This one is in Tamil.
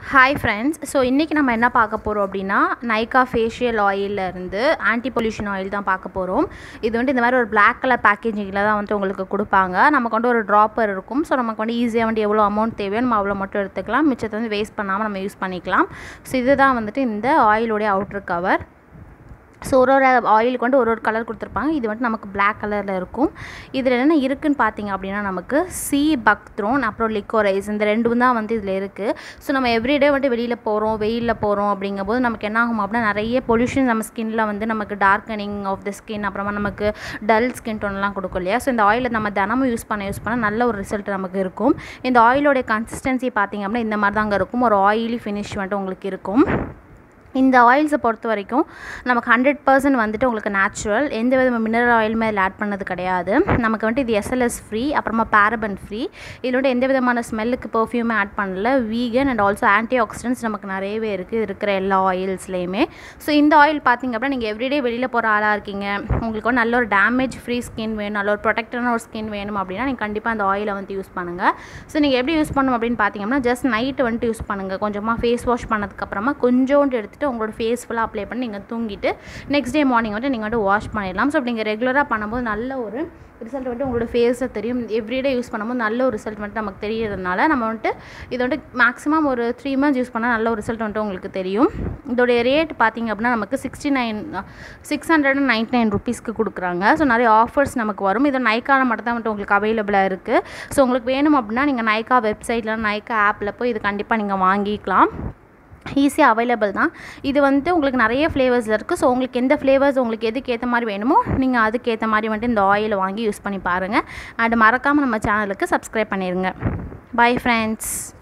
ஹாய் ஃப்ரெண்ட்ஸ் ஸோ இன்றைக்கி நம்ம என்ன பார்க்க போகிறோம் அப்படின்னா நைக்கா ஃபேஷியல் இருந்து ஆன்டி பொல்யூஷன் ஆயில் தான் பார்க்க போகிறோம் இது வந்து இந்த மாதிரி ஒரு பிளாக் கலர் பேக்கேஜிங்கில் தான் வந்து உங்களுக்கு கொடுப்பாங்க நமக்கு வந்து ஒரு ட்ராப்பர் இருக்கும் ஸோ நமக்கு வந்து ஈஸியாக வந்து எவ்வளோ அமௌண்ட் தேவையோ நம்ம அவ்வளோ மட்டும் எடுத்துக்கலாம் மிச்சத்தை வந்து வேஸ்ட் பண்ணாமல் நம்ம யூஸ் பண்ணிக்கலாம் ஸோ இதுதான் வந்துட்டு இந்த ஆயிலுடைய அவுட்ரு கவர் ஸோ ஒரு ஒரு ஆயிலுக்கு வந்து ஒரு ஒரு கலர் கொடுத்துருப்பாங்க இது வந்து நமக்கு பிளாக் கலரில் இருக்கும் இதில் என்ன இருக்குன்னு பார்த்தீங்க அப்படின்னா நமக்கு சி பக்த்ரோன் அப்புறம் லிக்கோரைஸ் இந்த ரெண்டும் தான் வந்து இதில் இருக்குது ஸோ நம்ம எவ்ரிடே வந்து வெளியில் போகிறோம் வெயிலில் போகிறோம் அப்படிங்கும்போது நமக்கு என்ன ஆகும் அப்படின்னா நிறைய பொல்யூஷன் நம்ம ஸ்கின்ல வந்து நமக்கு டார்க்கனிங் ஆஃப் த ஸ்கின் அப்புறமா நமக்கு டல் ஸ்கின் டோன்லாம் கொடுக்கும் இல்லையா ஸோ இந்த ஆயிலை நம்ம தினமும் யூஸ் பண்ண யூஸ் பண்ண நல்ல ஒரு ரிசல்ட் நமக்கு இருக்கும் இந்த ஆயிலோடைய கன்சிஸ்டன்சி பார்த்தீங்க அப்படின்னா இந்த மாதிரி தாங்க இருக்கும் ஒரு ஆயிலி ஃபினிஷ் வந்துட்டு உங்களுக்கு இருக்கும் இந்த ஆயில்ஸை பொறுத்த வரைக்கும் நமக்கு ஹண்ட்ரட் பர்சன்ட் வந்துட்டு உங்களுக்கு நேச்சுரல் எந்த வித மினரல் ஆயிலுமே அதில் ஆட் பண்ணது கிடையாது நமக்கு வந்துட்டு இது எஸ்எல்எஸ் ஃப்ரீ அப்புறமா பேரபன் ஃப்ரீ இதில் வந்துட்டு எந்த விதமான ஸ்மெல்லுக்கு பர்ஃப்யூமே ஆட் பண்ணல vegan and also anti oxidants நமக்கு நிறையவே இருக்குது இருக்கிற எல்லா ஆயில்ஸ்லேயுமே ஸோ இந்த ஆயில் பார்த்திங்க அப்படின்னா நீங்கள் எவ்ரிடே வெளியில் போகிற ஆளாக இருக்கீங்க உங்களுக்கு வந்து நல்ல ஒரு டேமேஜ் ஃப்ரீ ஸ்கின் வேணும் நல்ல ஒரு ப்ரொடெக்டான ஒரு ஸ்கின் வேணும் அப்படின்னா நீங்கள் கண்டிப்பாக அந்த ஆயிலை வந்து யூஸ் பண்ணுங்கள் ஸோ நீங்கள் எப்படி யூஸ் பண்ணணும் அப்படின்னு பார்த்தீங்கன்னா ஜஸ்ட் நைட்டு வந்துட்டு யூஸ் பண்ணுங்கள் கொஞ்சமாக ஃபேஸ் வாஷ் பண்ணதுக்கப்புறமா கொஞ்சோண்டு எடுத்துகிட்டு உங்களோட ஃபேஸ் ஃபுல்லாக அப்ளை பண்ணி நீங்கள் தூங்கிட்டு நெக்ஸ்ட் டே மார்னிங் வந்துட்டு நீங்கள் வந்து வாஷ் பண்ணிடலாம் ஸோ அப்படி நீங்கள் ரெகுலராக பண்ணும்போது நல்ல ஒரு ரிசல்ட் வந்துட்டு உங்களோட ஃபேஸை தெரியும் எவ்ரிடே யூஸ் பண்ணும்போது நல்ல ஒரு ரிசல்ட் வந்துட்டு நமக்கு தெரியறதுனால நம்ம வந்துட்டு இது வந்துட்டு மேக்ஸிமம் ஒரு த்ரீ மந்த்ஸ் யூஸ் பண்ணால் நல்ல ஒரு ரிசல்ட் வந்துட்டு உங்களுக்கு தெரியும் இதோடைய ரேட் பார்த்திங்க அப்படின்னா நமக்கு sixty nine six hundred and ninety nine ருபீஸ்க்கு கொடுக்குறாங்க ஸோ நிறைய ஆஃபர்ஸ் நமக்கு வரும் இது நைக்காவில் மட்டும் தான் வந்துட்டு உங்களுக்கு அவைலபிளாக இருக்குது ஸோ உங்களுக்கு வேணும் அப்படின்னா நீங்கள் நைக்கா வெப்சைட்டில் நைக்கா ஆப்பில் போய் இது கண்டிப்பாக நீங்கள் வாங்கிக்கலாம் ஈஸியாக அவைலபிள் தான் இது வந்துட்டு உங்களுக்கு நிறைய ஃப்ளேவர்ஸில் இருக்குது ஸோ உங்களுக்கு எந்த ஃப்ளேவர்ஸ் உங்களுக்கு எதுக்கு ஏற்ற மாதிரி வேணுமோ நீங்கள் அதுக்கு ஏற்ற மாதிரி வந்துட்டு இந்த ஆயிலை வாங்கி யூஸ் பண்ணி பாருங்கள் அண்ட் மறக்காமல் நம்ம சேனலுக்கு சப்ஸ்கிரைப் பண்ணிடுங்க பை ஃப்ரெண்ட்ஸ்